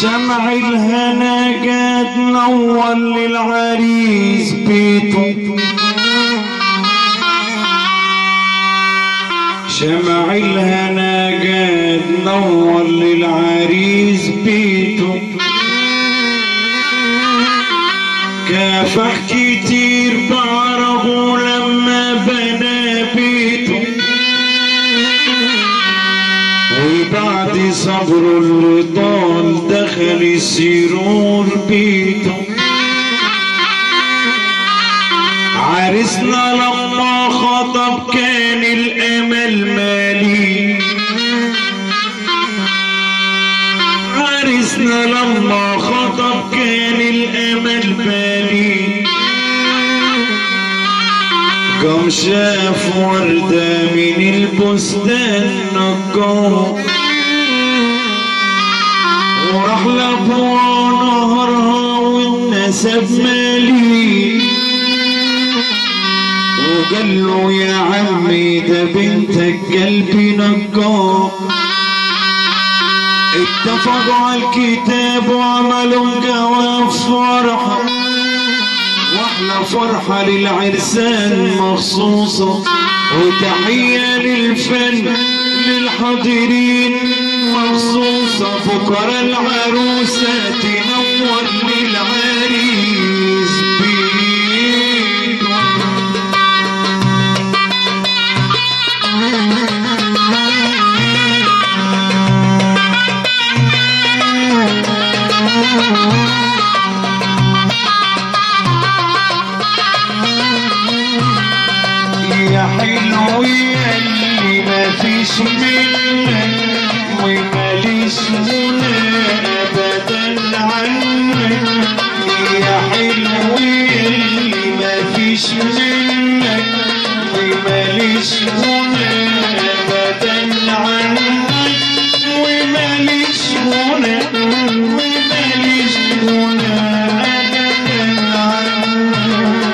شمع الهنا قد نور للعريس بيته شمع الهنا قد نور للعريس بيته كافح كتير بعرفه لما بنى بيته وبعد صبره اللي طال دخل السرور بيته عرسنا لما خطب كان الامل مالي عرسنا لما خطب كان الامل بالي قام شاف وردة من البستان نقاه وراح لابوها نهرها والنسب مالي وقال له يا عمي ده بنتك قلبي نقاه اتفقوا على الكتاب وعملوا جواب فرحة واحلى فرحة للعرسان مخصوصة وتحية للفن للحاضرين مخصوصة بكرة العروسة تنور للعريس بيته يا حلو يا اللي ما فيش منك وماليش منى ابدا عنك يا حلو يا اللي ما فيش منك وماليش منى ابدا عنك وماليش منى وماليش منى ابدا عنك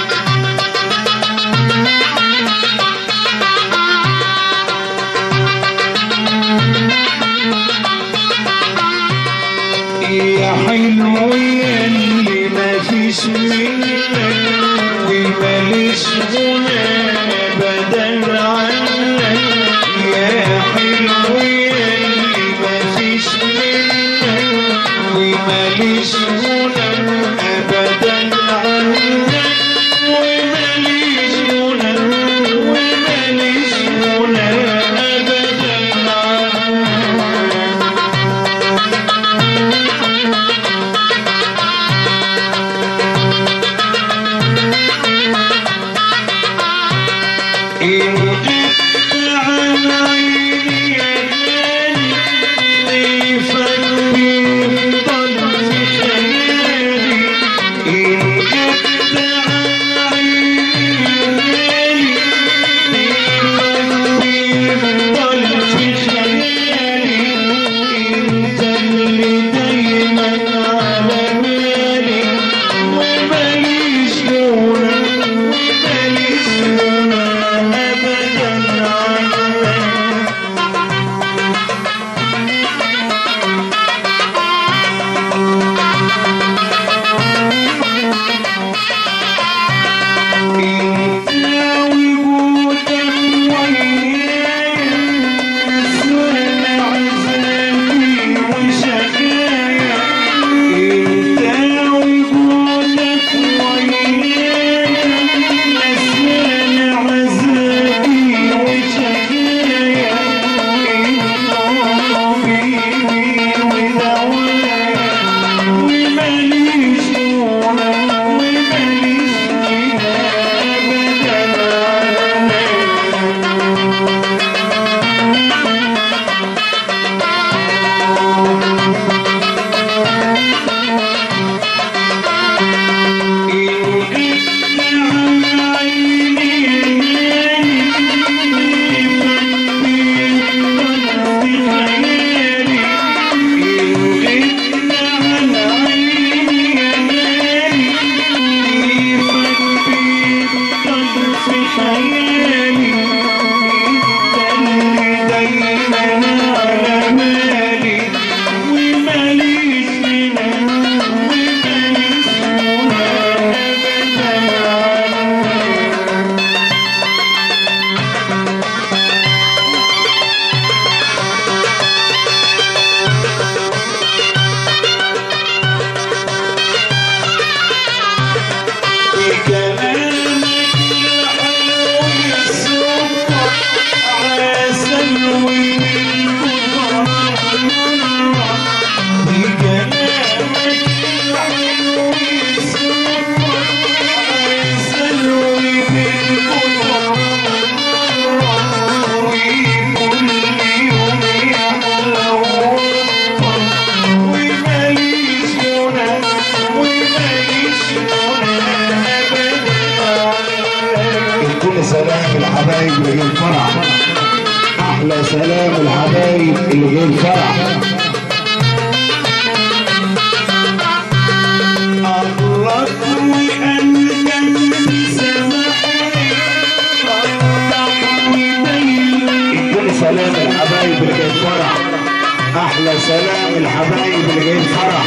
يا حلو يا اللي ما فيش منك وماليش غنى ابدا عنك يا حلو يا اللي ما فيش منك وماليش غنى ابدا عنك وماليش غنى وماليش غنى ابدا عنك إن غبت عن عيني أناني ضيفك بيفضل في خيالي إن غبت عن عيني أناني ضيفك بيفضل في خيالي أنت اللي دايما على بالي وماليش دونك وماليش دونك أبدا عنك انت وجودك ويايا نسوان عذابي وشكايا انت وجودك ويايا نسوان عذابي وشكايا انت طبيبي ودوايا وماليش دونك وماليش ابدا عنك دايما على بالي وماليش سلام الحبايب اللي جاي الفرح احلى سلام الحبايب اللي جاي الفرح ادوني سلام الحبايب اللي جاي الفرح احلى سلام الحبايب اللي جاي الفرح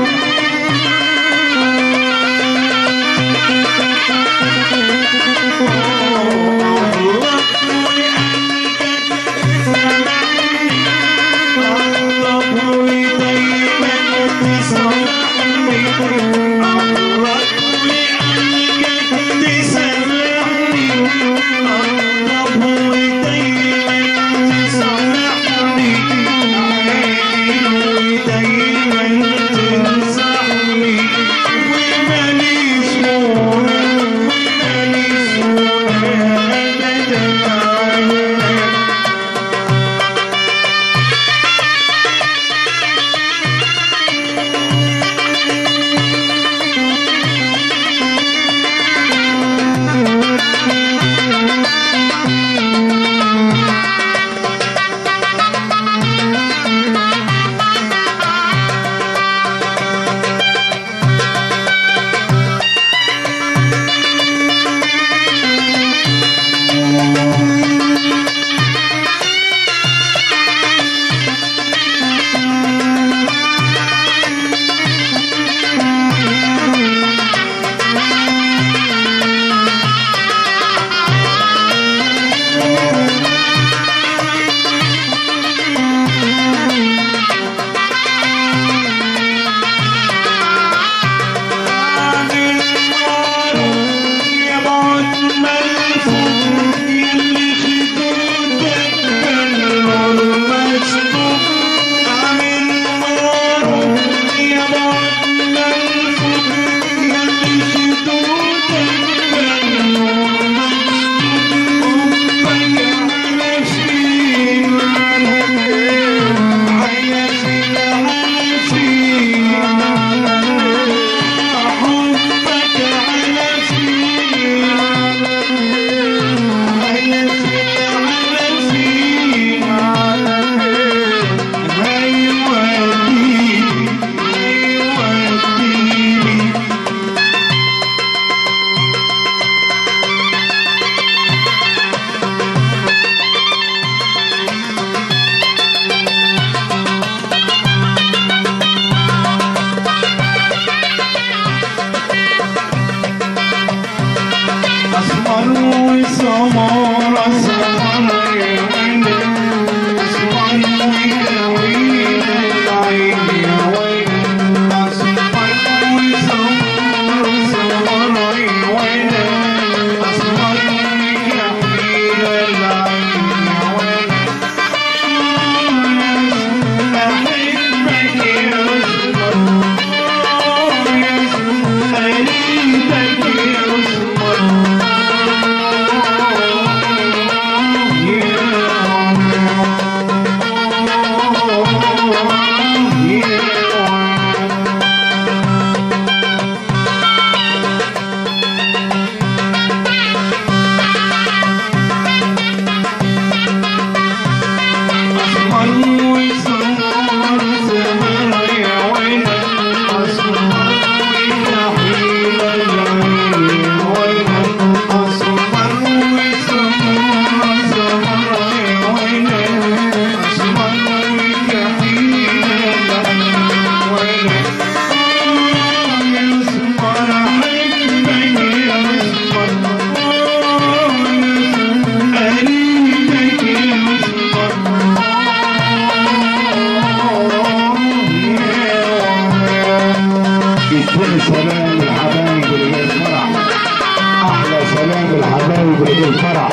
يديني سلام الحبايب اللي جاي الفرح احلى سلام الحبايب اللي جاي الفرح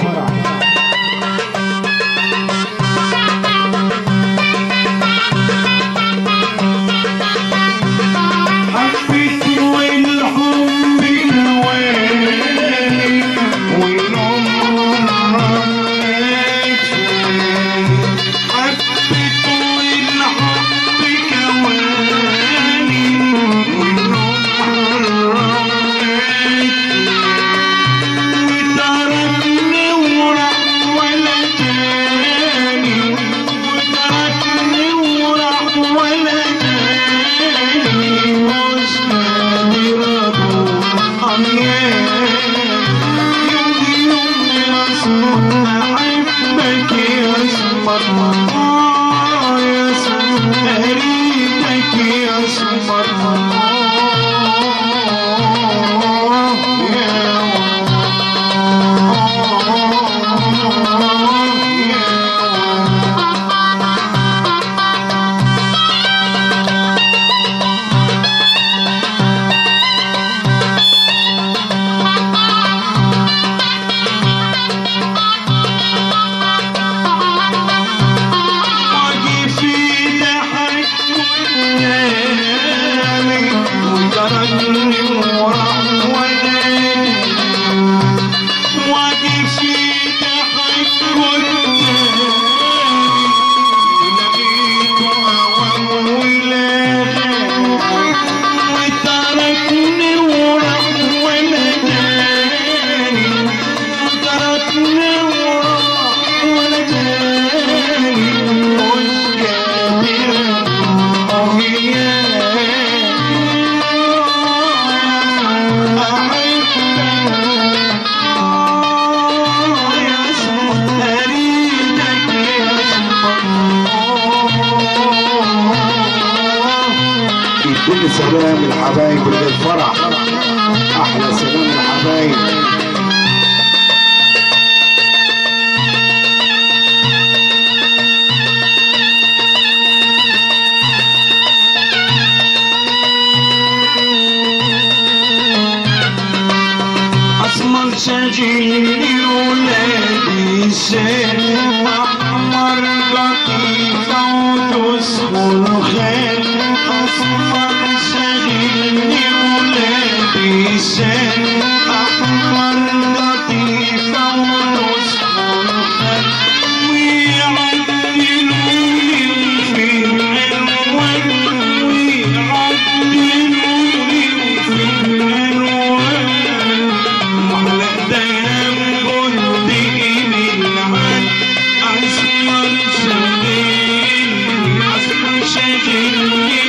حبيت والحب كواني والعمر رميت حبيت والحب كواني والعمر رميت وتركني اسمر شاغلني ولادي شال احمر لطيفة وتسخن خال اسمر شاغلني ولادي شال احمر لطيفة وتسخن خال ويعدلوني في الالوان ويعدلوني في الالوان محلى دايم جندي من العاد اسمر شاغلني اسمر شاغلني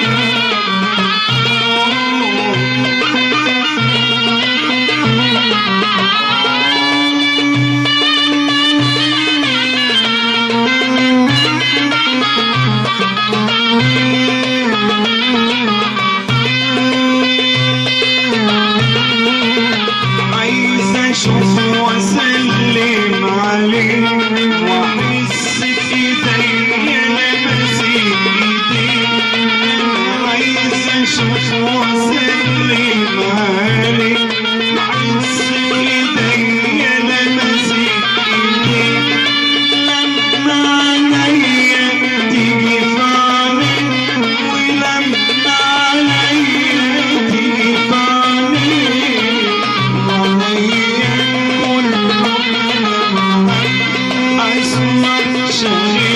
عايز اشوف واسلم عليه واحس بايديا لمس ايديه عايز اشوف واسلم عليه واحس بايديا لمس ايديه لما عليا تيجي فاني ولما عليا تيجي فاني وهي كل اسمر شغيل